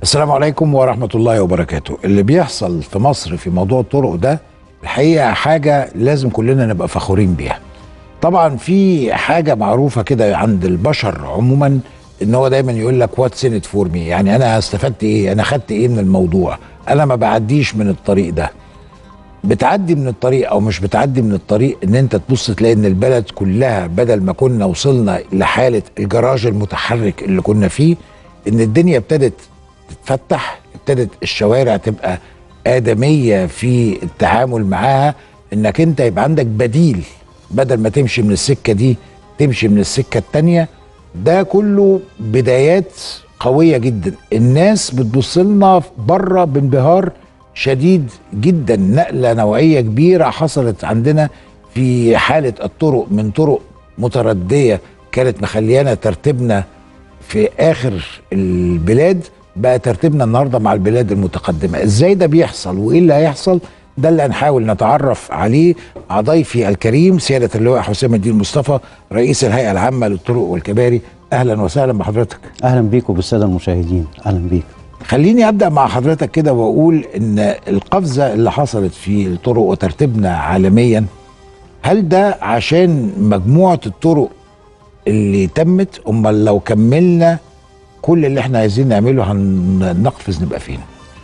السلام عليكم ورحمة الله وبركاته اللي بيحصل في مصر في موضوع الطرق ده الحقيقة حاجة لازم كلنا نبقى فخورين بيها طبعا في حاجة معروفة كده عند البشر عموما ان هو دايما يقول لك واتس ان فور مي يعني انا استفدت ايه انا خدت ايه من الموضوع انا ما بعديش من الطريق ده بتعدي من الطريق او مش بتعدي من الطريق ان انت تبص تلاقي ان البلد كلها بدل ما كنا وصلنا لحاله الجراج المتحرك اللي كنا فيه ان الدنيا ابتدت تتفتح ابتدت الشوارع تبقى ادميه في التعامل معاها انك انت يبقى عندك بديل بدل ما تمشي من السكه دي تمشي من السكه التانيه ده كله بدايات قويه جدا الناس بتبص لنا بره بانبهار شديد جدا نقله نوعيه كبيره حصلت عندنا في حاله الطرق من طرق مترديه كانت مخليانا ترتيبنا في اخر البلاد بقى ترتيبنا النهارده مع البلاد المتقدمه ازاي ده بيحصل وايه اللي هيحصل ده اللي هنحاول نتعرف عليه مع ضيفي الكريم سياده اللواء حسام الدين مصطفى رئيس الهيئه العامه للطرق والكباري اهلا وسهلا بحضرتك اهلا بيك وبالساده المشاهدين اهلا بيك خليني ابدا مع حضرتك كده واقول ان القفزه اللي حصلت في الطرق وترتيبنا عالميا هل ده عشان مجموعه الطرق اللي تمت امال لو كملنا كل اللي احنا عايزين نعمله هنقفز نبقى فين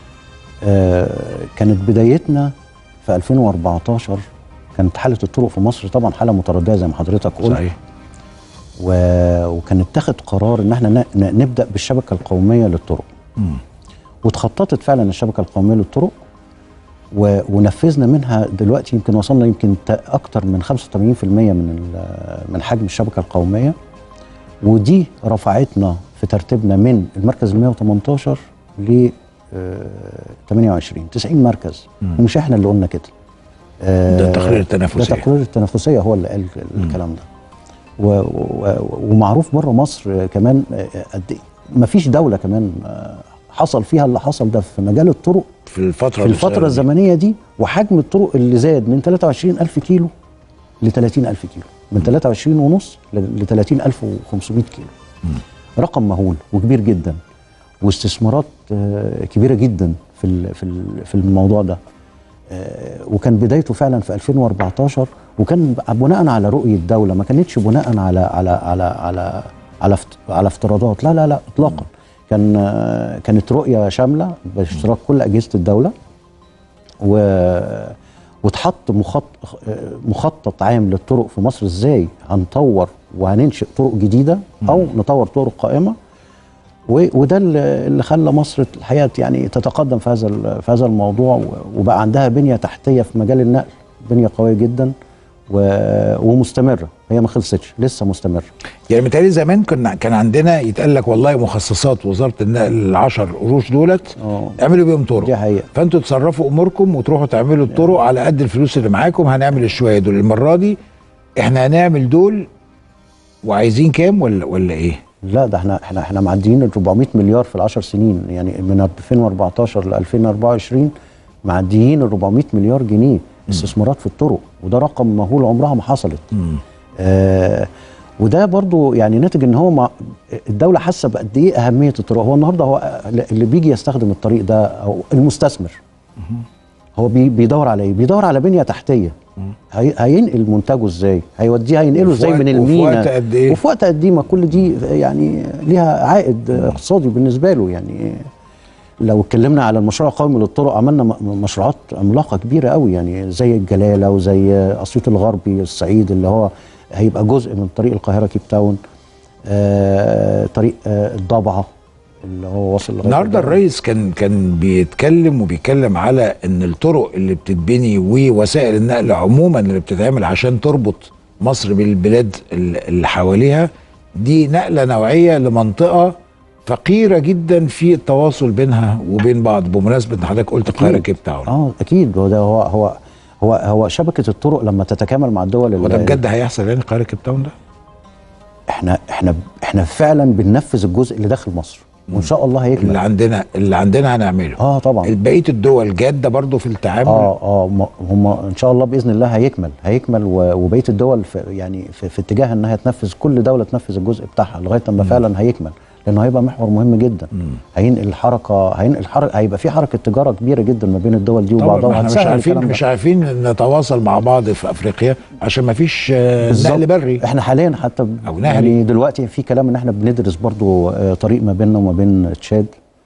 آه كانت بدايتنا في 2014 كانت حاله الطرق في مصر طبعا حاله مترديه زي ما حضرتك قلت صحيح و... وكان اتخذ قرار ان احنا ن... ن- نبدا بالشبكه القوميه للطرق مم. واتخططت فعلا الشبكه القوميه للطرق و... ونفذنا منها دلوقتي يمكن وصلنا يمكن ت... اكتر من 85% من ال... من حجم الشبكه القوميه ودي رفعتنا في ترتيبنا من المركز ال 118 ل آه، 28 90 مركز مم. ومش احنا اللي قلنا كده آه، ده التقرير التنافسي. ده تقرير التنافسيه هو اللي قال الكلام ده و و ومعروف بره مصر آه، كمان آه، قد ايه مفيش دوله كمان آه، حصل فيها اللي حصل ده في مجال الطرق في الفتره في الفتره القصيرة دي. الزمنيه دي وحجم الطرق اللي زاد من 23000 كيلو ل 30000 كيلو من 23 ونص ل 30500 كيلو رقم مهول وكبير جدا واستثمارات آه، كبيره جدا في ال- في ال- في الموضوع ده آه، وكان بدايته فعلا في 2014 وكان بناء على رؤيه دوله ما كانتش بناء على على على على على افت- على افتراضات لا لا لا اطلاقا كان آه، كانت رؤيه شامله باشتراك كل اجهزه الدوله و واتحط مخط... مخطط عام للطرق في مصر ازاي هنطور وهننشئ طرق جديده او نطور طرق قائمه و... وده اللي اللي خلى مصر الحقيقه يعني تتقدم في هذا ال- في هذا الموضوع و... وبقى عندها بنيه تحتيه في مجال النقل بنيه قويه جدا و... ومستمره هي ما خلصتش لسه مستمره يعني متهيألي زمان كنا كان عندنا يتقال لك والله مخصصات وزاره النقل العشر قروش دولت اه اعملوا بيهم طرق دي حقيقه فانتوا تصرفوا اموركم وتروحوا تعملوا الطرق على قد الفلوس اللي معاكم هنعمل الشويه دول المره دي احنا هنعمل دول وعايزين كام ولا ولا ايه؟ لا ده احنا احنا احنا معديين ال 400 مليار في العشر سنين يعني من 2014 ل 2024 معديين ال 400 مليار جنيه استثمارات في الطرق وده رقم مهول عمرها ما حصلت مم. آه وده برضو يعني ناتج ان هو مع الدوله حاسه بقد ايه اهميه الطرق هو النهارده هو اللي بيجي يستخدم الطريق ده او المستثمر هو بي بيدور على ايه بيدور على بنيه تحتيه هي هينقل منتجه ازاي هيوديه هينقله وفي ازاي وقت- من وفي المينا وقت قد إيه؟ وفي وقت قد ايه ما كل دي يعني ليها عائد اقتصادي بالنسبه له يعني لو اتكلمنا على المشروع القومي للطرق عملنا م- مشروعات عملاقه كبيره قوي يعني زي الجلاله وزي اسيوط الغربي الصعيد اللي هو هيبقى جزء من طريق القاهره كيب تاون آه طريق آه الضبعه اللي هو واصل لغايه النهارده الجبل. الرئيس كان كان بيتكلم وبيتكلم على ان الطرق اللي بتتبني ووسائل النقل عموما اللي بتتعمل عشان تربط مصر بالبلاد ال- اللي حواليها دي نقله نوعيه لمنطقه فقيره جدا في التواصل بينها وبين بعض بمناسبه ان حضرتك قلت القاهره أكيد. كيب تاون اه اكيد هو ده هو هو هو هو شبكه الطرق لما تتكامل مع الدول وده اللي- بجد هيحصل يعني القاهره كيب تاون ده؟ احنا احنا احنا فعلا بننفذ الجزء اللي داخل مصر وان شاء الله اللي هيكمل عندنا اللي عندنا هنعمله اه طبعا بقيه الدول جاده برضو في التعامل اه اه م- هم ان شاء الله باذن الله هيكمل هيكمل و- وبقيه الدول في يعني في, في اتجاه انها تنفذ كل دوله تنفذ الجزء بتاعها لغايه لما فعلا هيكمل لانه هيبقى محور مهم جدا هينقل الحركه هينقل حركه هيبقى في حركه تجاره كبيره جدا ما بين الدول دي طبعا وبعضها ما احنا مش وهنسهل عارفين الكلام ده. مش عارفين نتواصل مع بعض في افريقيا عشان ما فيش آه، بالظبط. نقل بري احنا حاليا حتى ب- أو نهري. يعني دلوقتي في كلام ان احنا بندرس برضو آه، طريق ما بيننا وما بين تشاد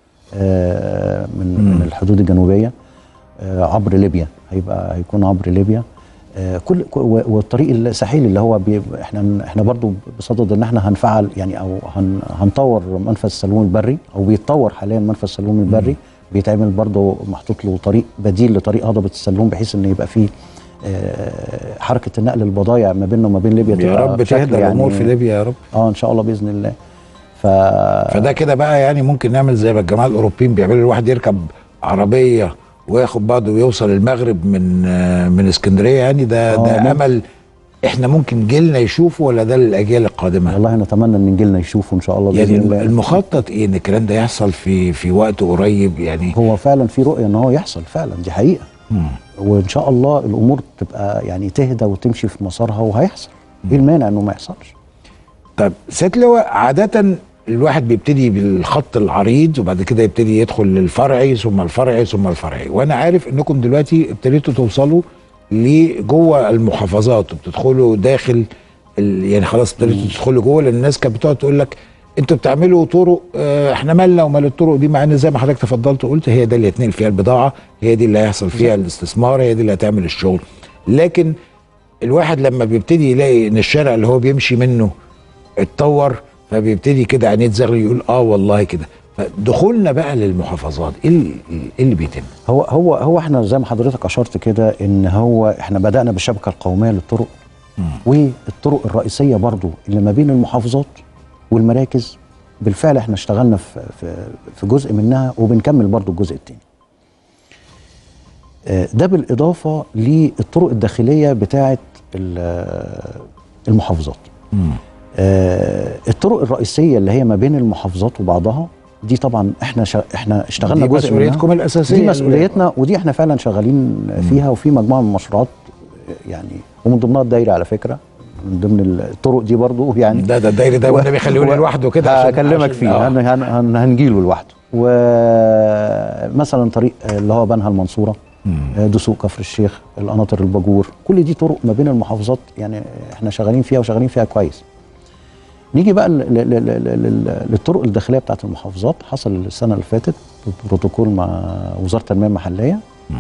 آه، من من الحدود الجنوبيه آه، عبر ليبيا هيبقى هيكون عبر ليبيا آه، كل ك- و- والطريق الساحلي اللي هو بي احنا احنا برضو بصدد ان احنا هنفعل يعني او هن هنطور منفذ السلوم البري او بيتطور حاليا منفذ السلوم البري بيتعمل برضو محطوط له طريق بديل لطريق هضبه السلوم بحيث ان يبقى فيه آه، حركه النقل البضائع ما بيننا وما بين ليبيا يا تبقى رب بشكل تهدى الامور في ليبيا يا رب اه ان شاء الله باذن الله ف فده كده بقى يعني ممكن نعمل زي ما الجماعه الاوروبيين بيعملوا الواحد يركب عربيه وياخد بعضه ويوصل المغرب من آه، من اسكندريه يعني ده آه، ده ممكن. امل احنا ممكن جيلنا يشوفه ولا ده للاجيال القادمه والله نتمنى ان جيلنا يشوفه ان شاء الله يعني باذن الله المخطط ايه ان الكلام ده يحصل في في وقت قريب يعني هو فعلا في رؤيه ان هو يحصل فعلا دي حقيقه مم. وان شاء الله الامور تبقى يعني تهدى وتمشي في مسارها وهيحصل ايه المانع انه ما يحصلش طب سيادة لواء عادة الواحد بيبتدي بالخط العريض وبعد كده يبتدي يدخل للفرعي ثم الفرعي ثم الفرعي وانا عارف انكم دلوقتي ابتديتوا توصلوا لجوه المحافظات وبتدخلوا داخل ال... يعني خلاص ابتديتوا تدخلوا جوه لان الناس كانت بتقعد تقول لك انتوا بتعملوا طرق اه احنا مالنا ومال الطرق دي مع ان زي ما حضرتك تفضلت وقلت هي ده اللي هتنقل فيها البضاعه هي دي اللي هيحصل فيها الاستثمار هي دي اللي هتعمل الشغل لكن الواحد لما بيبتدي يلاقي ان الشارع اللي هو بيمشي منه اتطور فبيبتدي كده عينيه تزغلل يقول اه والله كده فدخولنا بقى للمحافظات ايه اللي, إيه اللي بيتم؟ هو هو هو احنا زي ما حضرتك اشرت كده ان هو احنا بدانا بالشبكه القوميه للطرق والطرق الرئيسيه برضو اللي ما بين المحافظات والمراكز بالفعل احنا اشتغلنا في في في جزء منها وبنكمل برضو الجزء الثاني ده بالاضافه للطرق الداخليه بتاعه ال- المحافظات آه، الطرق الرئيسيه اللي هي ما بين المحافظات وبعضها دي طبعا احنا شا احنا اشتغلنا دي جزء مسؤوليتكم منها. الأساسية دي اللي- مسؤوليتنا ودي احنا فعلا شغالين فيها وفي مجموعه من المشروعات يعني ومن ضمنها الدايره على فكره من ضمن الطرق دي برضو يعني ده ده الدايري ده والنبي خليه لي لوحده كده عشان- هكلمك عشان- فيه آه. هن هن هن هنجيله لوحده ومثلا طريق اللي هو بنها المنصوره آه، دسوق كفر الشيخ القناطر الباجور كل دي طرق ما بين المحافظات يعني احنا شغالين فيها وشغالين فيها كويس نيجي بقى ل- ل- ل- ل- ل- للطرق الداخليه بتاعت المحافظات حصل السنه اللي فاتت بروتوكول مع وزاره التنميه المحليه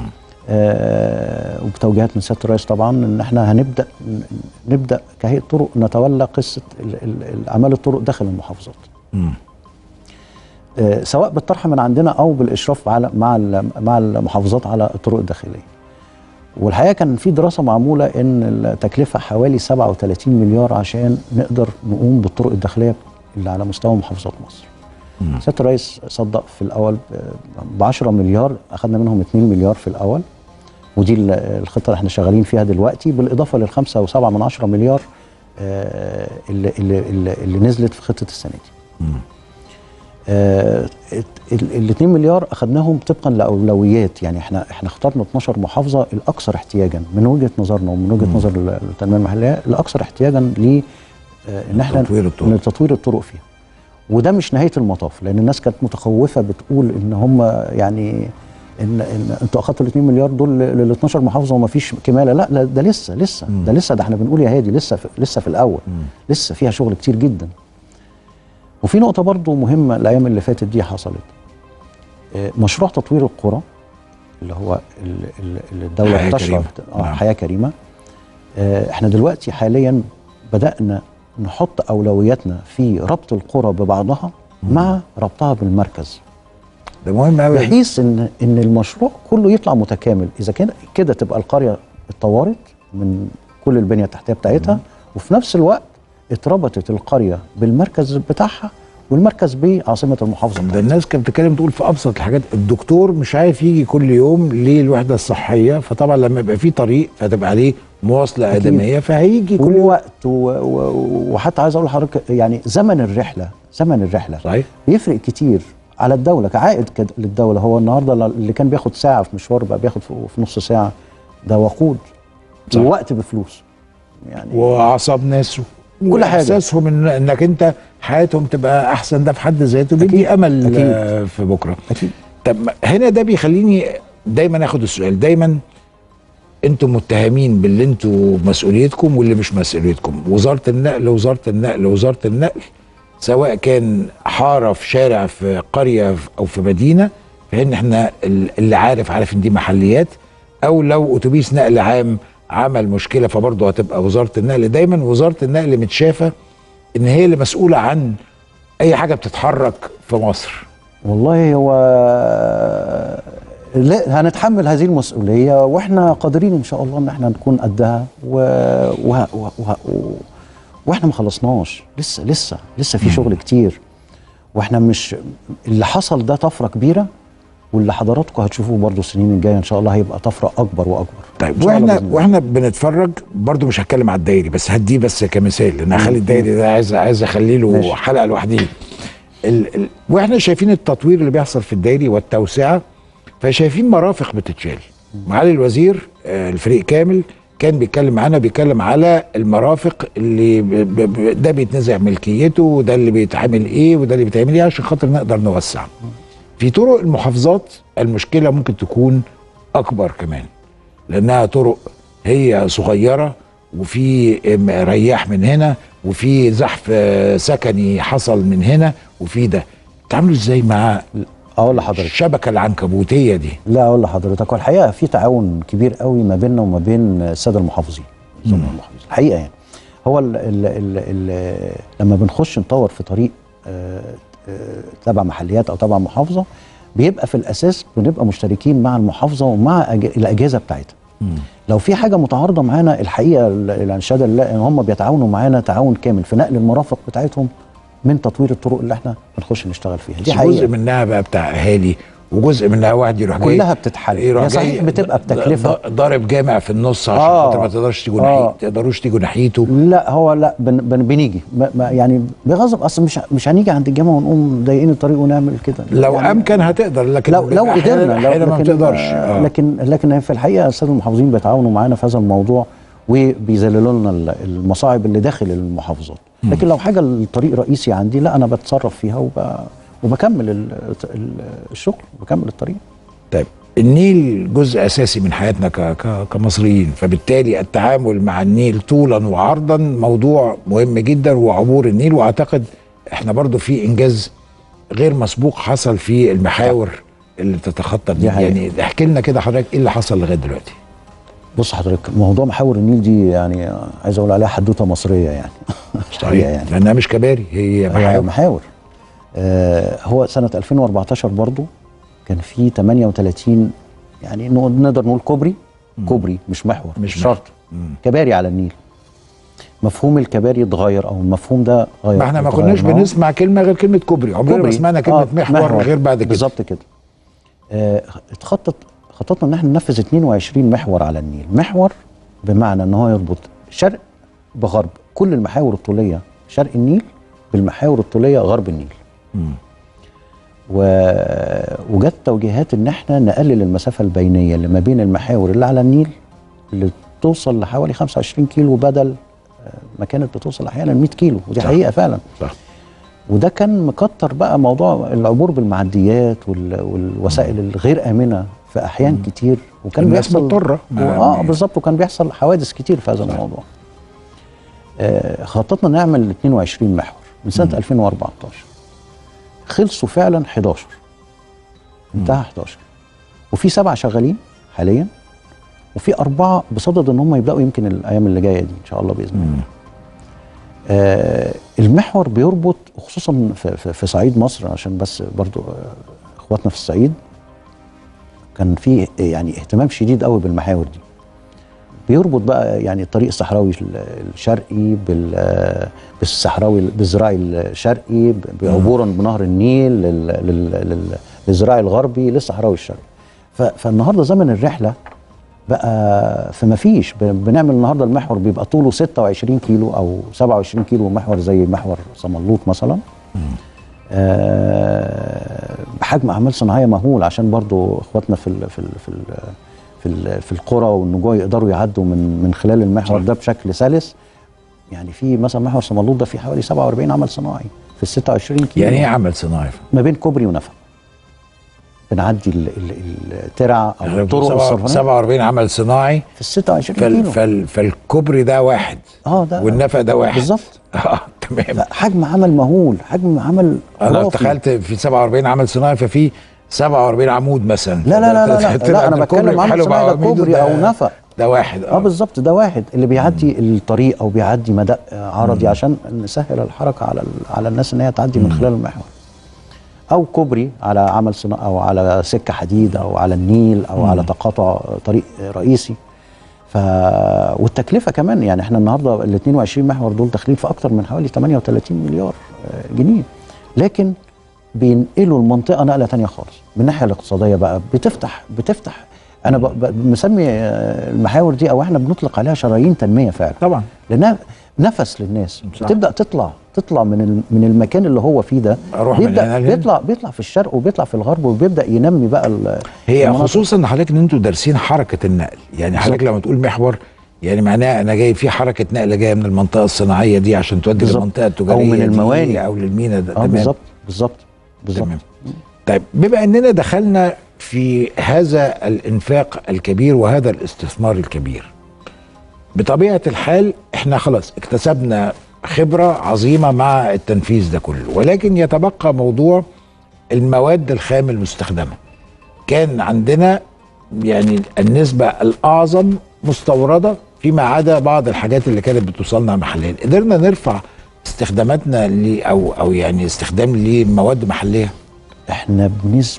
آه وبتوجيهات من سياده الرئيس طبعا ان احنا هنبدا نبدا كهيئه طرق نتولى قصه ال- ال- اعمال الطرق داخل المحافظات مم. آه، سواء بالطرح من عندنا او بالاشراف على مع ال- مع المحافظات على الطرق الداخليه. والحقيقه كان في دراسه معموله ان التكلفه حوالي 37 مليار عشان نقدر نقوم بالطرق الداخليه اللي على مستوى محافظات مصر. سياده الرئيس صدق في الاول ب 10 مليار اخذنا منهم 2 مليار في الاول ودي ال- الخطه اللي احنا شغالين فيها دلوقتي بالاضافه لل 5.7 من 10 مليار آه، اللي, اللي, اللي, اللي نزلت في خطه السنه دي. ال 2 مليار اخذناهم طبقا لاولويات يعني احنا احنا اخترنا 12 محافظه الاكثر احتياجا من وجهه نظرنا ومن وجهه نظر ال- التنميه المحليه الاكثر احتياجا ل آه، ان احنا تطوير الطرق. لتطوير الطرق فيها وده مش نهايه المطاف لان الناس كانت متخوفه بتقول ان هم يعني ان ان انتوا اخدتوا ال 2 مليار دول لل 12 محافظه وما فيش كماله لا لا ده لسه لسه ده لسه ده احنا بنقول يا هادي لسه في لسه في الاول لسه فيها شغل كتير جدا وفي نقطة برضو مهمة الأيام اللي فاتت دي حصلت آه، مشروع تطوير القرى اللي هو ال- ال- اللي الدولة حياة بتشرف كريمة. آه نعم. حياة كريمة آه، احنا دلوقتي حاليا بدأنا نحط أولوياتنا في ربط القرى ببعضها مع ربطها بالمركز ده مهم قوي بحيث ان ان المشروع كله يطلع متكامل اذا كان كده تبقى القريه اتطورت من كل البنيه التحتيه بتاعتها وفي نفس الوقت اتربطت القريه بالمركز بتاعها والمركز بعاصمه المحافظه ده بتاعتها الناس كانت بتتكلم تقول في ابسط الحاجات الدكتور مش عارف يجي كل يوم للوحده الصحيه فطبعا لما يبقى في طريق فتبقى عليه مواصله أكيد. ادميه فهيجي كل يوم ووقت و- و- وحتى عايز اقول لحضرتك يعني زمن الرحله زمن الرحله صحيح بيفرق كتير على الدوله كعائد كد- للدوله هو النهارده اللي كان بياخد ساعه في مشوار بقى بياخد في في نص ساعه ده وقود صح. ووقت بفلوس يعني واعصاب ناس كل حاجة. واحساسهم إن انك انت حياتهم تبقى احسن ده في حد ذاته بيدي امل أكيد. آه، في بكره اكيد طب ما- هنا ده بيخليني دايما اخد السؤال دايما انتم متهمين باللي انتوا مسؤوليتكم واللي مش مسؤوليتكم وزاره النقل وزاره النقل وزاره النقل سواء كان حاره في شارع في قريه او في مدينه فان احنا ال- اللي عارف عارف ان دي محليات او لو اتوبيس نقل عام عمل مشكله فبرضه هتبقى وزاره النقل دايما وزاره النقل متشافه ان هي اللي مسؤوله عن اي حاجه بتتحرك في مصر والله هو لا هنتحمل هذه المسؤوليه واحنا قادرين ان شاء الله ان احنا نكون قدها و... و... و... و... و... واحنا ما خلصناش لسه لسه لسه في شغل كتير واحنا مش اللي حصل ده طفره كبيره واللي حضراتكم هتشوفوه برضو السنين الجايه ان شاء الله هيبقى طفره اكبر واكبر طيب إن شاء الله واحنا بإذن الله. واحنا بنتفرج برضو مش هتكلم على الدايري بس هديه بس كمثال لان هخلي الدايري ده عايز عايز اخلي له ماشي. حلقه لوحده ال ال واحنا شايفين التطوير اللي بيحصل في الدايري والتوسعه فشايفين مرافق بتتشال معالي الوزير آه، الفريق كامل كان بيتكلم معانا بيتكلم على المرافق اللي ب ب ب ده بيتنزع ملكيته وده اللي بيتعمل ايه وده اللي بيتعمل ايه عشان خاطر نقدر نوسع في طرق المحافظات المشكله ممكن تكون اكبر كمان لانها طرق هي صغيره وفي م- رياح من هنا وفي زحف آه، سكني حصل من هنا وفي ده تعملوا ازاي مع اقول لحضرتك الشبكه العنكبوتيه دي لا اقول لحضرتك والحقيقه في تعاون كبير قوي ما بيننا وما بين الساده المحافظين السادة المحافظين الحقيقه يعني هو ال ال ال ال لما بنخش نطور في طريق آه، آه، تبع محليات او تبع محافظه بيبقى في الاساس بنبقى مشتركين مع المحافظه ومع أج- الاجهزه بتاعتها لو في حاجه متعارضه معانا الحقيقه ال- الانشاد لله ان هم بيتعاونوا معانا تعاون كامل في نقل المرافق بتاعتهم من تطوير الطرق اللي احنا بنخش نشتغل فيها دي بس جزء حقيقه منها بقى بتاع اهالي وجزء منها واحد يروح جاي كلها بتتحل. يروح هي صحيح جاي بتبقى بتكلفة. ض- ضارب جامع في النص عشان آه. خاطر ما تقدرش تيجوا آه. ناحيته تقدروش تيجوا ناحيته لا هو لا بن بن بنيجي ما ما يعني بغضب اصل مش مش هنيجي عند الجامع ونقوم ضايقين الطريق ونعمل كده لو يعني امكن هتقدر لكن لو لو أحياناً- قدرنا لو احيانا ما لكن بتقدرش آه آه. لكن لكن في الحقيقه الساده المحافظين بيتعاونوا معانا في هذا الموضوع وبيذللوا لنا ال- المصاعب اللي داخل المحافظات لكن لو حاجه الطريق رئيسي عندي لا انا بتصرف فيها وب وبكمل ال- ال- الشغل بكمل الطريق طيب النيل جزء اساسي من حياتنا ك ك كمصريين فبالتالي التعامل مع النيل طولا وعرضا موضوع مهم جدا وعبور النيل واعتقد احنا برضو في انجاز غير مسبوق حصل في المحاور اللي بتتخطى النيل حقيقة. يعني احكي لنا كده حضرتك ايه اللي حصل لغايه دلوقتي بص حضرتك موضوع محاور النيل دي يعني عايز اقول عليها حدوته مصريه يعني الحقيقة يعني لانها مش كباري هي هي محاور محاور آه هو سنة 2014 برضو كان في 38 يعني نق- نقدر نقول كوبري كوبري مش محور مش مش شرط كباري على النيل مفهوم الكباري اتغير او المفهوم ده غير ما احنا ما اتغير. كناش ما هو بنسمع كلمه غير كلمه كوبري عمرنا ما كوبري. سمعنا كلمه آه، محور, غير بعد كده بالظبط كده آه اتخطط خططنا ان احنا ننفذ 22 محور على النيل محور بمعنى ان هو يربط شرق بغرب كل المحاور الطوليه شرق النيل بالمحاور الطوليه غرب النيل مم. و... وجت توجيهات ان احنا نقلل المسافه البينيه اللي ما بين المحاور اللي على النيل اللي توصل لحوالي 25 كيلو بدل آه، ما كانت بتوصل احيانا 100 كيلو ودي صح. حقيقه فعلا صح وده كان مكتر بقى موضوع العبور بالمعديات وال... والوسائل الغير امنه في احيان كتير وكان الناس بيحصل مضطرة. اه بالظبط وكان بيحصل حوادث كتير في هذا الموضوع آه خططنا نعمل 22 محور من سنه 2014 خلصوا فعلا 11 انتهى 11 وفي سبعه شغالين حاليا وفي اربعه بصدد ان هم يبداوا يمكن الايام اللي جايه دي ان شاء الله باذن الله آه المحور بيربط خصوصا في, في, في صعيد مصر عشان بس برضو آه اخواتنا في الصعيد كان في يعني اهتمام شديد قوي بالمحاور دي بيربط بقى يعني الطريق الصحراوي ال- الشرقي بال آه، بالصحراوي بالزراعي الشرقي ب- بعبورا بنهر النيل لل- لل- لل- للزراعي الغربي للصحراوي الشرقي ف- فالنهارده زمن الرحله بقى فما فيش ب- بنعمل النهارده المحور بيبقى طوله 26 كيلو او 27 كيلو محور زي محور صملوط مثلا آه، بحجم اعمال صناعيه مهول عشان برضو اخواتنا في ال في ال في ال في, ال في القرى والنجوع يقدروا يعدوا من من خلال المحور ده بشكل سلس يعني في مثلا محور صمالوط ده في حوالي 47 عمل صناعي في ال 26 كيلو يعني ايه عمل صناعي ما بين كوبري ونفق بنعدي ال- ال- الترع او احنا الطرق بنقول سبعة- الصرفانيه 47 عمل صناعي في ال 26 فال كيلو فال فالكوبري ده واحد اه ده والنفق ده واحد بالظبط اه تمام لا، حجم عمل مهول حجم عمل انا خرافي. تخيلت في 47 عمل صناعي ففي 47 عمود مثلا لا لا لا لا لا, طلع لا انا إن الكوبري بتكلم عمل بحاله صناعي ده بعواميده كوبري او نفق ده واحد اه بالظبط ده واحد اللي بيعدي الطريق او بيعدي مدق عرضي عشان نسهل الحركه على ال- على الناس ان هي تعدي من خلال المحور او كوبري على عمل صناعي او على سكه حديد او على النيل او على تقاطع طريق رئيسي ف والتكلفه كمان يعني احنا النهارده ال 22 محور دول داخلين في اكتر من حوالي 38 مليار آه، جنيه لكن بينقلوا المنطقه نقله تانية خالص من الناحيه الاقتصاديه بقى بتفتح بتفتح انا ب- ب- مسمي آه، المحاور دي او احنا بنطلق عليها شرايين تنميه فعلا طبعا لانها نفس للناس صح. بتبدا تطلع تطلع من ال- من المكان اللي هو فيه ده أروح من هنا بيبدا لهنا. بيطلع بيطلع في الشرق وبيطلع في الغرب وبيبدا ينمي بقى ال- هي المناطق. خصوصا ان حضرتك ان انتوا دارسين حركه النقل يعني حضرتك بالظبط. لما تقول محور يعني معناها انا جاي في حركه نقل جايه من المنطقه الصناعيه دي عشان تودي بالظبط. للمنطقه أو التجاريه من دي المواني. او للمينا ده اه تمام. بالظبط بالظبط بالظبط تمام طيب بما اننا دخلنا في هذا الانفاق الكبير وهذا الاستثمار الكبير بطبيعه الحال احنا خلاص اكتسبنا خبره عظيمه مع التنفيذ ده كله ولكن يتبقى موضوع المواد الخام المستخدمه كان عندنا يعني النسبه الاعظم مستورده فيما عدا بعض الحاجات اللي كانت بتوصلنا محليا قدرنا نرفع استخداماتنا ل او او يعني استخدام لمواد محليه احنا بنسبه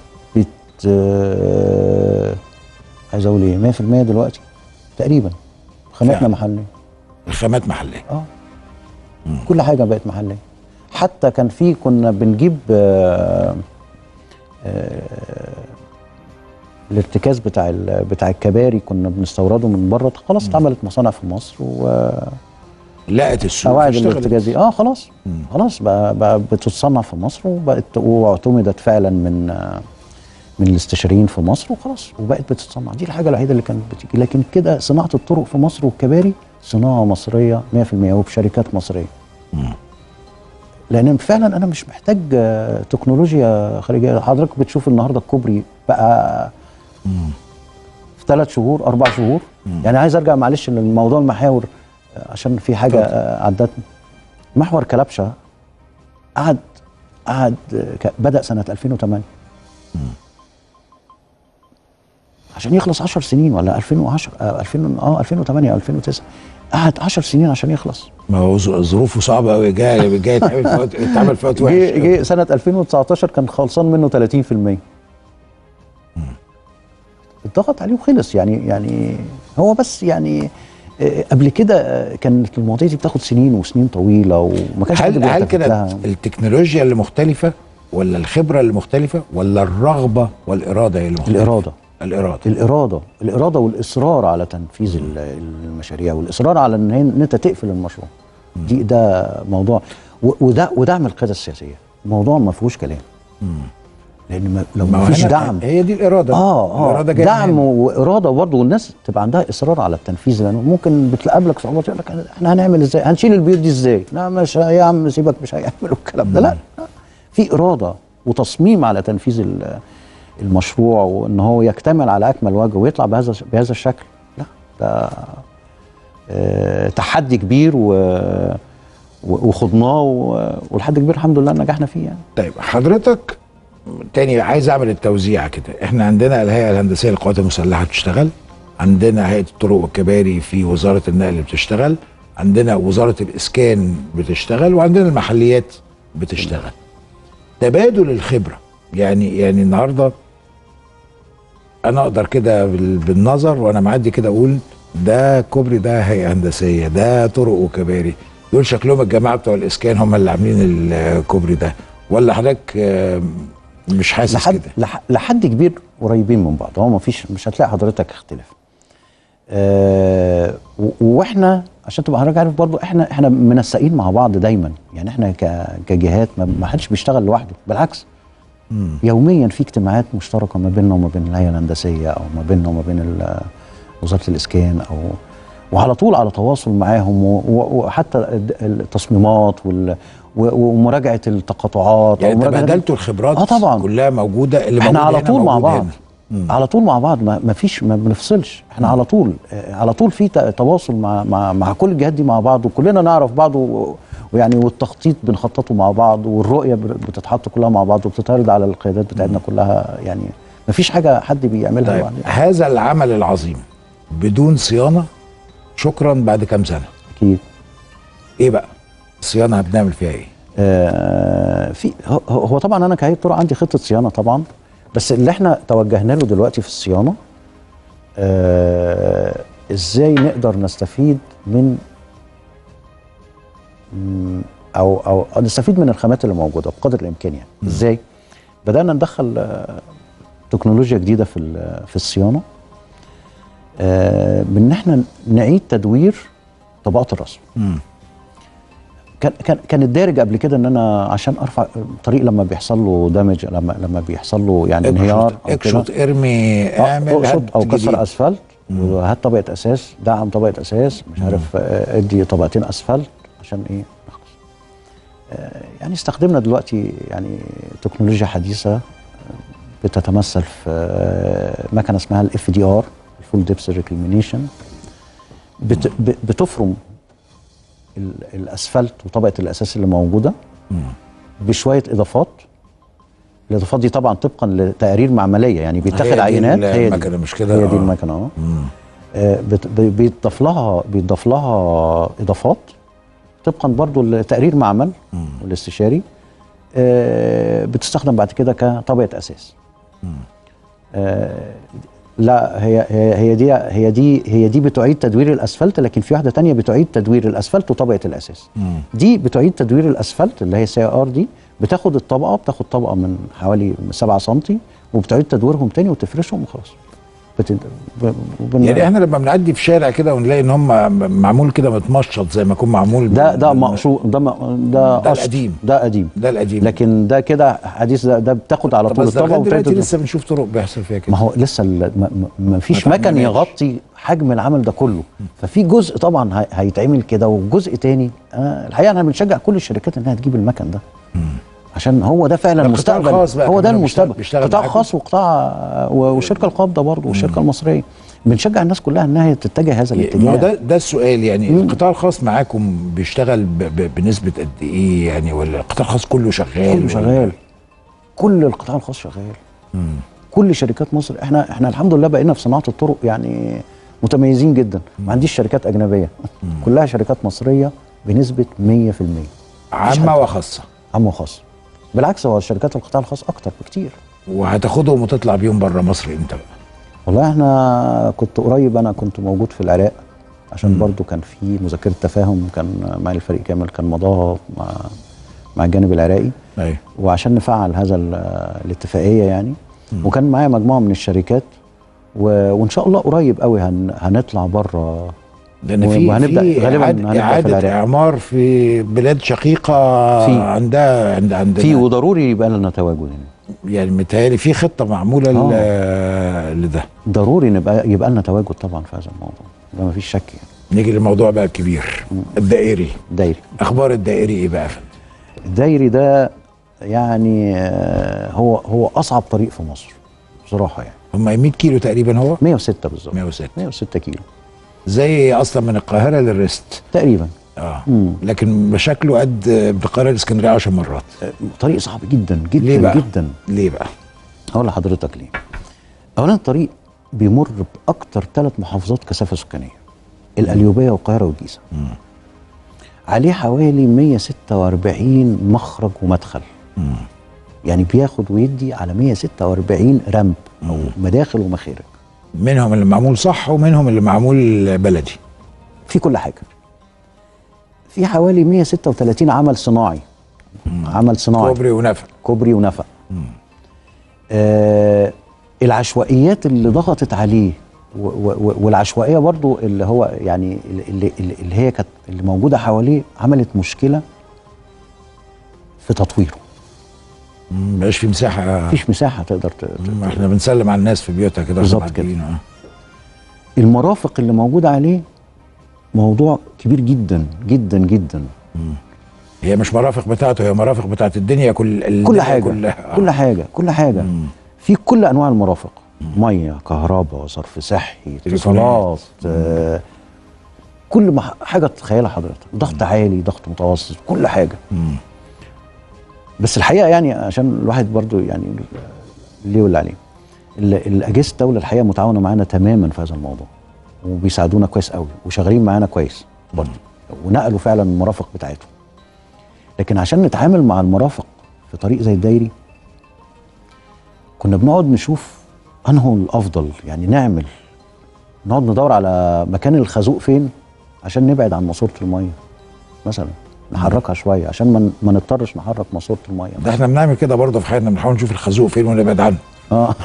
آه، عايز اقول ايه 100% دلوقتي تقريبا خاماتنا فعلا. محليه الخامات محليه اه كل حاجه بقت محليه حتى كان في كنا بنجيب آه، آه، الارتكاز بتاع ال- بتاع الكباري كنا بنستورده من بره خلاص اتعملت مصانع في مصر وقواعد لقت السوق الارتكاز اشتغلت. دي اه خلاص خلاص بقى, بقى بتتصنع في مصر وبقت واعتمدت فعلا من آه، من الاستشاريين في مصر وخلاص وبقت بتتصنع دي الحاجه الوحيده اللي كانت بتيجي لكن كده صناعه الطرق في مصر والكباري صناعه مصريه 100% وبشركات مصريه لان فعلا انا مش محتاج آه، تكنولوجيا خارجيه حضرتك بتشوف النهارده الكوبري بقى في ثلاث شهور اربع شهور يعني عايز ارجع معلش للموضوع المحاور آه، عشان في حاجه اتفضل. آه، عدتني محور كلبشه قعد قعد آه، ك- بدا سنه 2008 عشان يخلص 10 سنين ولا 2010 آه 2000 اه 2008 او 2009 قعد 10 سنين عشان يخلص ما هو ظ- ظروفه صعبه قوي جاي جاي يتعمل في وقت يتعمل في وقت وحش جه جه سنه 2019 كان خلصان منه 30% اتضغط عليه وخلص يعني يعني هو بس يعني آه، قبل كده آه، كانت المواضيع دي بتاخد سنين وسنين طويله وما كانش حد هل هل بيلتفت كده لها التكنولوجيا اللي مختلفه ولا الخبره اللي مختلفه ولا الرغبه والاراده هي اللي مختلفه الاراده الاراده الاراده الاراده والاصرار على تنفيذ ال- المشاريع والاصرار على ان هي- ان انت تقفل المشروع دي ده موضوع و- وده ودعم القياده السياسيه موضوع ما فيهوش كلام لان ما لو ما ما هو فيش هنا دعم هي دي الاراده اه اه الاراده جايه دعم منين؟ واراده برضه والناس تبقى عندها اصرار على التنفيذ لانه ممكن بتقابلك صعوبات يقول لك احنا هنعمل ازاي؟ هنشيل البيوت دي ازاي؟ لا مش يا عم سيبك مش هيعملوا الكلام ده لا لا. في اراده وتصميم على تنفيذ ال- المشروع وان هو يكتمل على اكمل وجه ويطلع بهذا بهذا الشكل لا ده آه، تحدي كبير و و- وخضناه و- ولحد كبير الحمد لله نجحنا فيه يعني طيب حضرتك تاني عايز اعمل التوزيع كده احنا عندنا الهيئه الهندسيه للقوات المسلحه بتشتغل عندنا هيئه الطرق والكباري في وزاره النقل بتشتغل عندنا وزاره الاسكان بتشتغل وعندنا المحليات بتشتغل تبادل الخبره يعني يعني النهارده انا اقدر كده بال- بالنظر وانا معدي كده اقول ده كوبري ده هيئه هندسيه ده طرق وكباري دول شكلهم الجماعه بتوع الاسكان هم اللي عاملين الكوبري ده ولا حضرتك آه، مش حاسس لحد كده لح- لحد كبير قريبين من بعض هو ما فيش مش هتلاقي حضرتك اختلاف آه و- واحنا عشان تبقى حضرتك عارف برضو احنا احنا منسقين مع بعض دايما يعني احنا ك- كجهات ما- ما حدش بيشتغل لوحده بالعكس يوميا في اجتماعات مشتركه ما بيننا وما بين الهيئه الهندسيه او ما بيننا وما بين ال- وزاره الاسكان او وعلى طول على تواصل معاهم و- و- وحتى الد- التصميمات وال- و- ومراجعه التقاطعات يعني انت ومراجعة- بدلتوا الخبرات اه طبعا كلها موجوده اللي احنا موجود على هنا طول مع موجود بعض هنا. على طول مع بعض ما ما فيش ما بنفصلش احنا على طول آه، على طول في ت- تواصل مع مع مع كل الجهات دي مع بعض وكلنا نعرف بعض و- ويعني والتخطيط بنخططه مع بعض والرؤيه بر- بتتحط كلها مع بعض وبتتعرض على القيادات بتاعتنا كلها يعني ما فيش حاجه حد بيعملها طيب لوحده هذا العمل العظيم بدون صيانه شكرا بعد كام سنه اكيد ايه بقى الصيانه بنعمل فيها ايه آه، في هو- هو طبعا انا كهيئه طرق عندي خطه صيانه طبعا بس اللي احنا توجهنا له دلوقتي في الصيانه آه، ازاي نقدر نستفيد من مم، او او أو نستفيد من الخامات اللي موجوده بقدر الامكان يعني ازاي بدانا ندخل آه، تكنولوجيا جديده في ال- في الصيانه آه، بان احنا نعيد تدوير طبقات الرسم مم. كان كان كان الدارج قبل كده ان انا عشان ارفع طريق لما بيحصل له دامج لما لما بيحصل له يعني انهيار اكشط, اكشط ارمي آه، اعمل اقصد هات او جديد. كسر اسفلت وهات طبقه اساس دعم طبقه اساس مش عارف آه، ادي طبقتين اسفلت عشان ايه نخلص آه، يعني استخدمنا دلوقتي يعني تكنولوجيا حديثه آه، بتتمثل في آه، مكنه اسمها الاف دي ار الفول ديبس ريكليمينيشن بتفرم ال- الاسفلت وطبقه الاساس اللي موجوده بشويه اضافات الاضافات دي طبعا طبقا لتقارير معمليه يعني هي بيتاخد دي عينات هي دي المكنة مش كده؟ هي دي آه. المكنه اه آه، بت- بي- بيتضاف لها بيتضاف لها اضافات طبقا برضو لتقرير معمل والاستشاري آه، بتستخدم بعد كده كطبقه اساس آه، لا هي هي هي دي هي دي هي دي بتعيد تدوير الاسفلت لكن في واحده تانية بتعيد تدوير الاسفلت وطبقه الاساس دي بتعيد تدوير الاسفلت اللي هي سي ار دي بتاخد الطبقه بتاخد طبقه من حوالي 7 سم وبتعيد تدويرهم تاني وتفرشهم وخلاص بت... ب... وبن... يعني احنا لما بنعدي في شارع كده ونلاقي ان هم معمول كده متمشط زي ما يكون معمول ده ده من- مقصود ده م- ده ده أصل. القديم. ده قديم ده القديم لكن ده كده حديث ده, ده بتاخد على طب طول بس ده الطبقه لغايه دلوقتي وتعيد لسه بنشوف طرق بيحصل فيها كده ما هو لسه ال- ما, ما- ما فيش ما مكن تعملهاش. يغطي حجم العمل ده كله ففي جزء طبعا هي- هيتعمل كده وجزء تاني آه الحقيقه احنا بنشجع كل الشركات انها تجيب المكن ده عشان هو ده فعلا ده القطاع المستقبل الخاص بقى هو ده كمان المستقبل بيشتغل- بيشتغل قطاع معاكم؟ خاص وقطاع و- والشركه القابضه برضه والشركه المصريه بنشجع الناس كلها انها تتجه هذا ما هو الاتجاه ده ده السؤال يعني القطاع الخاص معاكم بيشتغل ب ب بنسبه قد ايه يعني ولا القطاع الخاص كله شغال كله ولا- شغال كل القطاع الخاص شغال كل شركات مصر احنا احنا الحمد لله بقينا في صناعه الطرق يعني متميزين جدا ما عنديش شركات اجنبيه كلها شركات مصريه بنسبه 100% عامه وخاصه عام وخاص بالعكس هو شركات القطاع الخاص اكتر بكتير وهتاخدهم وتطلع بيهم بره مصر امتى بقى؟ والله احنا كنت قريب انا كنت موجود في العراق عشان برضو كان في مذكره تفاهم كان معي الفريق كامل كان مضاها مع مع الجانب العراقي ايوه وعشان نفعل هذا ال- الاتفاقيه يعني وكان معايا مجموعه من الشركات و... وان شاء الله قريب قوي هن... هنطلع بره لان في وهنبدأ- في غالباً إعادة, هنبدأ في اعاده العراق. اعمار في بلاد شقيقه في. عندها عند عندنا في وضروري يبقى لنا تواجد هنا يعني متهيألي في خطه معموله ل- لده ضروري نبقى يبقى لنا تواجد طبعا في هذا الموضوع ده ما فيش شك يعني نيجي للموضوع بقى الكبير الدائري دايري اخبار الدائري ايه بقى يا فندم؟ الدايري ده يعني آه، هو هو اصعب طريق في مصر بصراحه يعني هم 100 كيلو تقريبا هو 106 بالظبط 106 106 كيلو زي اصلا من القاهره للريست تقريبا اه مم. لكن مشاكله قد من القاهره لاسكندريه 10 مرات آه، طريق صعب جدا جدا ليه بقى؟ جدا ليه بقى؟ هقول لحضرتك ليه اولا الطريق بيمر باكتر ثلاث محافظات كثافه سكانيه القليوبيه والقاهره والجيزه عليه حوالي 146 مخرج ومدخل يعني بياخد ويدي على 146 رمب او مداخل ومخارج منهم اللي معمول صح ومنهم اللي معمول بلدي في كل حاجه في حوالي 136 عمل صناعي عمل صناعي كوبري ونفق كوبري ونفق آه العشوائيات اللي ضغطت عليه و- و- والعشوائيه برضو اللي هو يعني اللي, اللي اللي هي كانت اللي موجوده حواليه عملت مشكله في تطويره مبقاش في مساحه مفيش مساحه تقدر ت- ت- ما احنا بنسلم على الناس في بيوتها كده بالظبط واحنا معديين، آه. المرافق اللي موجوده عليه موضوع كبير جدا جدا جدا هي مش مرافق بتاعته هي مرافق بتاعت الدنيا كل كل الدنيا حاجه كلها كل حاجه كل حاجه في كل انواع المرافق ميه كهرباء صرف صحي اتصالات آه كل ما ح- حاجه تتخيلها حضرتك ضغط عالي ضغط متوسط كل حاجه بس الحقيقه يعني عشان الواحد برضو يعني ليه ولا عليه ال- الاجهزه الدوله الحقيقه متعاونه معانا تماما في هذا الموضوع وبيساعدونا كويس قوي وشغالين معانا كويس برضو ونقلوا فعلا المرافق بتاعتهم لكن عشان نتعامل مع المرافق في طريق زي الدايري كنا بنقعد نشوف انه الافضل يعني نعمل نقعد ندور على مكان الخازوق فين عشان نبعد عن ماسوره الميه مثلا نحركها شويه عشان ما ن- ما نضطرش نحرك ماسوره الميه ده احنا بنعمل كده برضه في حياتنا بنحاول نشوف الخازوق فين ونبعد عنه اه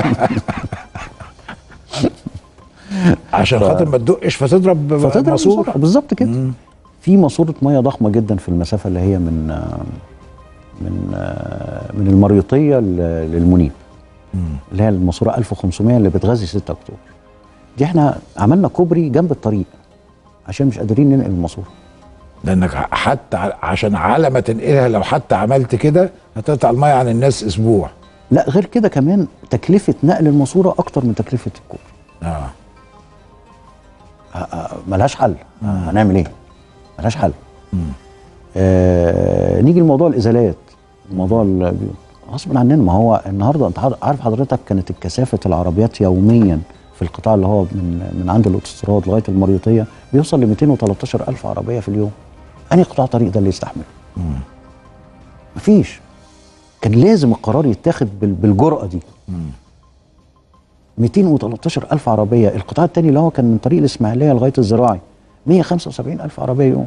عشان خاطر ما تدقش فتضرب فتضرب ماسور بالظبط- بالظبط كده في ماسوره ميه ضخمه جدا في المسافه اللي هي من آه، من آه، من المريوطيه ل- للمنيب اللي هي الماسوره 1500 اللي بتغذي 6 اكتوبر دي احنا عملنا كوبري جنب الطريق عشان مش قادرين ننقل الماسوره لانك حتى ع- عشان على ما تنقلها لو حتى عملت كده هتقطع الميه عن الناس اسبوع لا غير كده كمان تكلفه نقل الماسوره اكتر من تكلفه الكوبري اه ملهاش حل هنعمل ايه ملهاش حل آه نيجي لموضوع الازالات موضوع ال- غصب عننا ما هو النهارده انت حض- عارف حضرتك كانت الكثافه العربيات يوميا في القطاع اللي هو من من عند الاوتوستراد لغايه المريوطيه بيوصل ل 213 الف عربيه في اليوم انهي قطاع طريق ده اللي يستحمل مفيش كان لازم القرار يتاخد بال- بالجرأه دي 213 ألف عربية القطاع الثاني اللي هو كان من طريق الإسماعيلية لغاية الزراعي 175 ألف عربية يوم